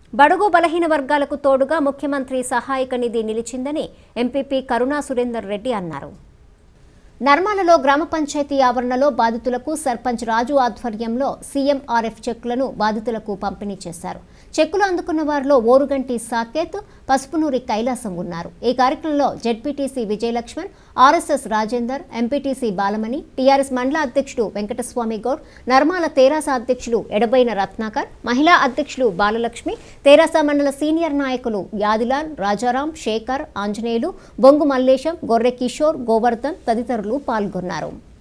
బడుగు బలహీన వర్గాలకు తోడుగా ముఖ్యమంత్రి సహాయక నిధి నిలిచిందని ఎంపీపీ కరుణా సురేందర్ రెడ్డి అన్నారు నర్మాలలో గ్రామ పంచాయతీ ఆవరణలో బాధితులకు సర్పంచ్ రాజు ఆధ్వర్యంలో సీఎంఆర్ఎఫ్ చెక్కులను బాధితులకు పంపిణీ చేశారు చెక్కులు అందుకున్న వారిలో ఓరుగంటి సాకేత్ పసుపునూరి కైలాసం ఉన్నారు ఈ కార్యక్రమంలో ZPTC Vijayalakshman RSS Rajender MPTC Balamani TRS మండల అధ్యక్షుడు వెంకటస్వామి గౌడ్ నర్మాల తెరాస అధ్యక్షులు ఎడబైన రత్నాకర్ మహిళా అధ్యక్షులు బాలలక్ష్మి తెరాస మండల సీనియర్ నాయకులు యాదిలాల్ రాజారాం శేఖర్ ఆంజనేయులు బొంగు మల్లేశం గొర్రె కిషోర్ గోవర్ధన్ తదితరులు పాల్గొన్నారు